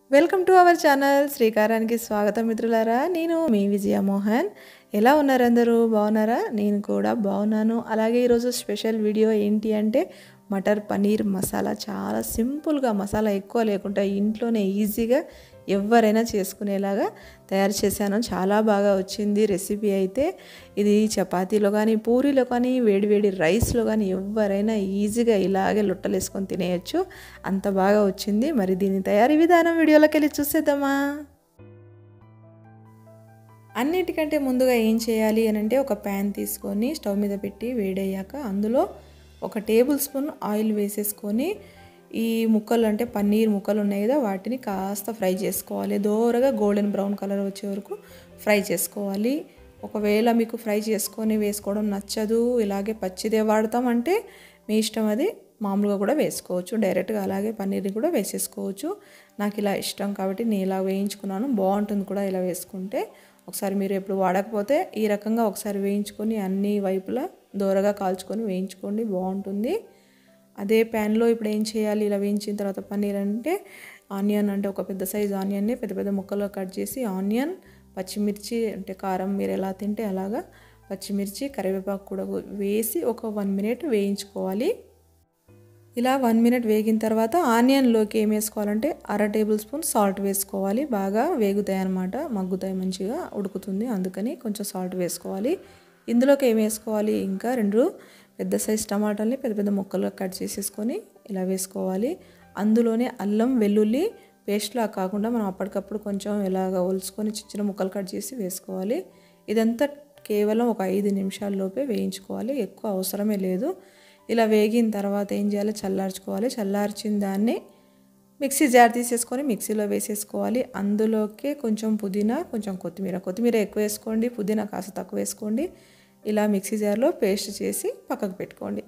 welcome to our channel శ్రీకారానికి స్వాగతం మిత్రులారా నేను మీ విజయ మోహన్ ఎలా ఉన్నారు అందరూ బాగున్నారా నేను కూడా బాగున్నాను అలాగే ఈరోజు స్పెషల్ వీడియో ఏంటి అంటే మటర్ పనీర్ మసాలా చాలా సింపుల్గా మసాలా ఎక్కువ లేకుండా ఇంట్లోనే ఈజీగా ఎవరైనా చేసుకునేలాగా తయారు చేశాను చాలా బాగా వచ్చింది రెసిపీ అయితే ఇది చపాతీలో కానీ పూరీలో కానీ వేడివేడి రైస్లో కానీ ఎవరైనా ఈజీగా ఇలాగే లొట్టలేసుకొని తినేయచ్చు అంత బాగా వచ్చింది మరి దీని తయారీ విధానం వీడియోలోకి వెళ్ళి చూసేద్దామా అన్నిటికంటే ముందుగా ఏం చేయాలి అని అంటే ఒక ప్యాన్ తీసుకొని స్టవ్ మీద పెట్టి వేడయ్యాక అందులో ఒక టేబుల్ స్పూన్ ఆయిల్ వేసేసుకొని ఈ ముక్కలు అంటే పన్నీర్ ముక్కలు ఉన్నాయి కదా వాటిని కాస్త ఫ్రై చేసుకోవాలి దోరగా గోల్డెన్ బ్రౌన్ కలర్ వచ్చే వరకు ఫ్రై చేసుకోవాలి ఒకవేళ మీకు ఫ్రై చేసుకొని వేసుకోవడం నచ్చదు ఇలాగే పచ్చిదే వాడతామంటే మీ ఇష్టం అది మామూలుగా కూడా వేసుకోవచ్చు డైరెక్ట్గా అలాగే పన్నీర్ని కూడా వేసేసుకోవచ్చు నాకు ఇలా ఇష్టం కాబట్టి నేను ఇలా వేయించుకున్నాను బాగుంటుంది కూడా ఇలా వేసుకుంటే ఒకసారి మీరు ఎప్పుడు వాడకపోతే ఈ రకంగా ఒకసారి వేయించుకొని అన్ని వైపులా దోరగా కాల్చుకొని వేయించుకోండి బాగుంటుంది అదే ప్యాన్లో ఇప్పుడు ఏం చేయాలి ఇలా వేయించిన తర్వాత పన్నీర్ అంటే ఆనియన్ అంటే ఒక పెద్ద సైజు ఆనియన్ని పెద్ద పెద్ద ముక్కలుగా కట్ చేసి ఆనియన్ పచ్చిమిర్చి అంటే కారం మీరు ఎలా తింటే అలాగా పచ్చిమిర్చి కరివేపాకు కూడా వేసి ఒక వన్ మినిట్ వేయించుకోవాలి ఇలా వన్ మినిట్ వేగిన తర్వాత ఆనియన్లోకి ఏం వేసుకోవాలంటే అర టేబుల్ స్పూన్ సాల్ట్ వేసుకోవాలి బాగా వేగుతాయి అన్నమాట మగ్గుతాయి మంచిగా ఉడుకుతుంది అందుకని కొంచెం సాల్ట్ వేసుకోవాలి ఇందులోకి ఏం వేసుకోవాలి ఇంకా రెండు పెద్ద సైజ్ టమాటాలని పెద్ద పెద్ద ముక్కలుగా కట్ చేసేసుకొని ఇలా వేసుకోవాలి అందులోనే అల్లం వెల్లుల్లి పేస్ట్లా కాకుండా మనం అప్పటికప్పుడు కొంచెం ఇలాగ ఒలుచుకొని చిన్న చిన్న ముక్కలు కట్ చేసి వేసుకోవాలి ఇదంతా కేవలం ఒక ఐదు నిమిషాల్లోపే వేయించుకోవాలి ఎక్కువ అవసరమే లేదు ఇలా వేగిన తర్వాత ఏం చేయాలి చల్లార్చుకోవాలి చల్లార్చిన దాన్ని మిక్సీ జార్ తీసేసుకొని మిక్సీలో వేసేసుకోవాలి అందులోకే కొంచెం పుదీనా కొంచెం కొత్తిమీర కొత్తిమీర ఎక్కువ వేసుకోండి పుదీనా కాస్త తక్కువ వేసుకోండి ఇలా మిక్సీ జార్లో పేస్ట్ చేసి పక్కకు పెట్టుకోండి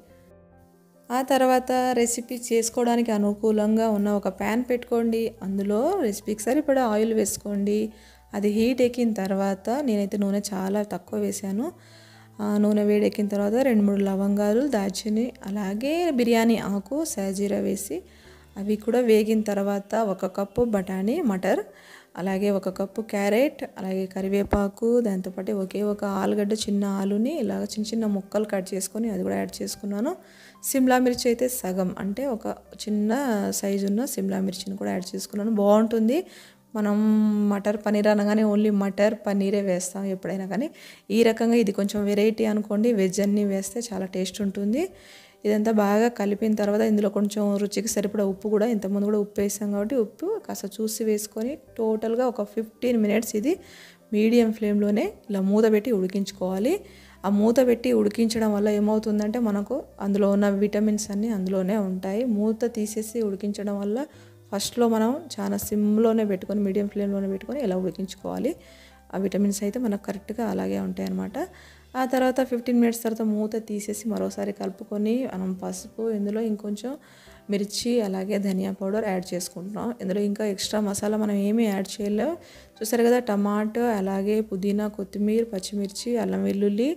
ఆ తర్వాత రెసిపీ చేసుకోవడానికి అనుకూలంగా ఉన్న ఒక ప్యాన్ పెట్టుకోండి అందులో రెసిపీకి సరిపడా ఆయిల్ వేసుకోండి అది హీట్ ఎక్కిన తర్వాత నేనైతే నూనె చాలా తక్కువ వేసాను నూనె వేడెక్కిన తర్వాత రెండు మూడు లవంగాలు దాల్చిని అలాగే బిర్యానీ ఆకు సాజీరా వేసి అవి కూడా వేగిన తర్వాత ఒక కప్పు బఠానీ మటర్ అలాగే ఒక కప్పు క్యారెట్ అలాగే కరివేపాకు దాంతోపాటు ఒకే ఒక ఆలుగడ్డ చిన్న ఆలుని ఇలాగ చిన్న చిన్న ముక్కలు కట్ చేసుకొని అది కూడా యాడ్ చేసుకున్నాను సిమ్లా మిర్చి అయితే సగం అంటే ఒక చిన్న సైజు ఉన్న సిమ్లా మిర్చిని కూడా యాడ్ చేసుకున్నాను బాగుంటుంది మనం మటర్ పన్నీర్ అనగానే ఓన్లీ మటర్ పన్నీరే వేస్తాం ఎప్పుడైనా కానీ ఈ రకంగా ఇది కొంచెం వెరైటీ అనుకోండి వెజ్ అన్నీ వేస్తే చాలా టేస్ట్ ఉంటుంది ఇదంతా బాగా కలిపిన తర్వాత ఇందులో కొంచెం రుచికి సరిపడా ఉప్పు కూడా ఇంతకుముందు కూడా ఉప్పు వేసాం కాబట్టి ఉప్పు కాస్త చూసి వేసుకొని టోటల్గా ఒక ఫిఫ్టీన్ మినిట్స్ ఇది మీడియం ఫ్లేమ్లోనే ఇలా మూత పెట్టి ఉడికించుకోవాలి ఆ మూత పెట్టి ఉడికించడం వల్ల ఏమవుతుందంటే మనకు అందులో ఉన్న విటమిన్స్ అన్నీ అందులోనే ఉంటాయి మూత తీసేసి ఉడికించడం వల్ల ఫస్ట్లో మనం చాలా సిమ్లోనే పెట్టుకొని మీడియం ఫ్లేమ్లోనే పెట్టుకొని ఇలా ఉడికించుకోవాలి ఆ విటమిన్స్ అయితే మనకు కరెక్ట్గా అలాగే ఉంటాయి అన్నమాట ఆ తర్వాత ఫిఫ్టీన్ మినిట్స్ తర్వాత మూత తీసేసి మరోసారి కలుపుకొని మనం పసుపు ఇందులో ఇంకొంచెం మిర్చి అలాగే ధనియా పౌడర్ యాడ్ చేసుకుంటున్నాం ఇందులో ఇంకా ఎక్స్ట్రా మసాలా మనం ఏమీ యాడ్ చేయలేము చూసారు కదా టమాటో అలాగే పుదీనా కొత్తిమీర పచ్చిమిర్చి అల్లం వెల్లుల్లి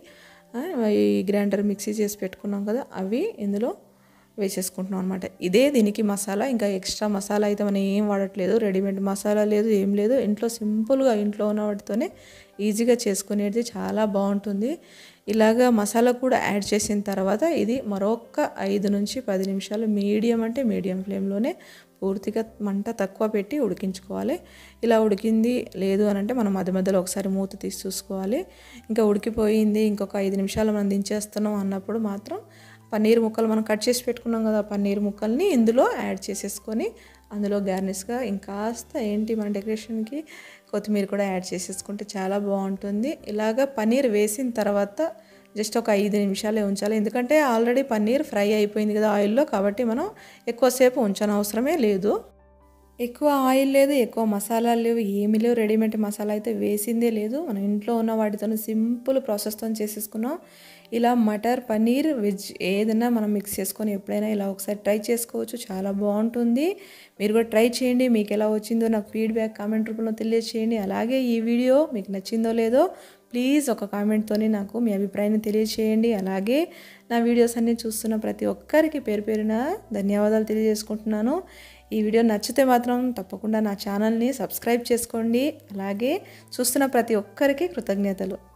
ఈ గ్రైండర్ మిక్సీ చేసి పెట్టుకున్నాం కదా అవి ఇందులో వేసేసుకుంటున్నాం అనమాట ఇదే దీనికి మసాలా ఇంకా ఎక్స్ట్రా మసాలా అయితే మనం ఏం వాడట్లేదు రెడీమేడ్ మసాలా లేదు ఏం లేదు ఇంట్లో సింపుల్గా ఇంట్లో ఉన్న వాటితోనే ఈజీగా చేసుకునేది చాలా బాగుంటుంది ఇలాగా మసాలా కూడా యాడ్ చేసిన తర్వాత ఇది మరొక ఐదు నుంచి పది నిమిషాలు మీడియం అంటే మీడియం ఫ్లేమ్లోనే పూర్తిగా మంట తక్కువ పెట్టి ఉడికించుకోవాలి ఇలా ఉడికింది లేదు అని అంటే మనం మధ్య మధ్యలో ఒకసారి మూత తీసి చూసుకోవాలి ఇంకా ఉడికిపోయింది ఇంకొక ఐదు నిమిషాలు మనం దించేస్తున్నాం అన్నప్పుడు మాత్రం పన్నీర్ ముక్కలు మనం కట్ చేసి పెట్టుకున్నాం కదా పన్నీర్ ముక్కల్ని ఇందులో యాడ్ చేసేసుకొని అందులో గార్నిష్గా ఇంకాస్త ఏంటి మన డెకరేషన్కి కొత్తిమీర కూడా యాడ్ చేసేసుకుంటే చాలా బాగుంటుంది ఇలాగ పన్నీర్ వేసిన తర్వాత జస్ట్ ఒక ఐదు నిమిషాలే ఉంచాలి ఎందుకంటే ఆల్రెడీ పన్నీర్ ఫ్రై అయిపోయింది కదా ఆయిల్లో కాబట్టి మనం ఎక్కువసేపు ఉంచని అవసరమే లేదు ఎక్కువ ఆయిల్ లేదు ఎక్కువ మసాలాలు లేవు ఏమీ లేవు రెడీమేడ్ మసాలా అయితే వేసిందే లేదు మనం ఇంట్లో ఉన్న వాటితో సింపుల్ ప్రాసెస్తో చేసేసుకున్నాం ఇలా మటర్ పన్నీర్ వెజ్ ఏదైనా మనం మిక్స్ చేసుకొని ఎప్పుడైనా ఇలా ఒకసారి ట్రై చేసుకోవచ్చు చాలా బాగుంటుంది మీరు కూడా ట్రై చేయండి మీకు ఎలా వచ్చిందో నాకు ఫీడ్బ్యాక్ కామెంట్ రూపంలో తెలియజేయండి అలాగే ఈ వీడియో మీకు నచ్చిందో లేదో ప్లీజ్ ఒక కామెంట్తోని నాకు మీ అభిప్రాయాన్ని తెలియజేయండి అలాగే నా వీడియోస్ అన్నీ చూస్తున్న ప్రతి ఒక్కరికి పేరు పేరున ధన్యవాదాలు తెలియజేసుకుంటున్నాను ఈ వీడియో నచ్చితే మాత్రం తప్పకుండా నా ఛానల్ని సబ్స్క్రైబ్ చేసుకోండి అలాగే చూస్తున్న ప్రతి ఒక్కరికి కృతజ్ఞతలు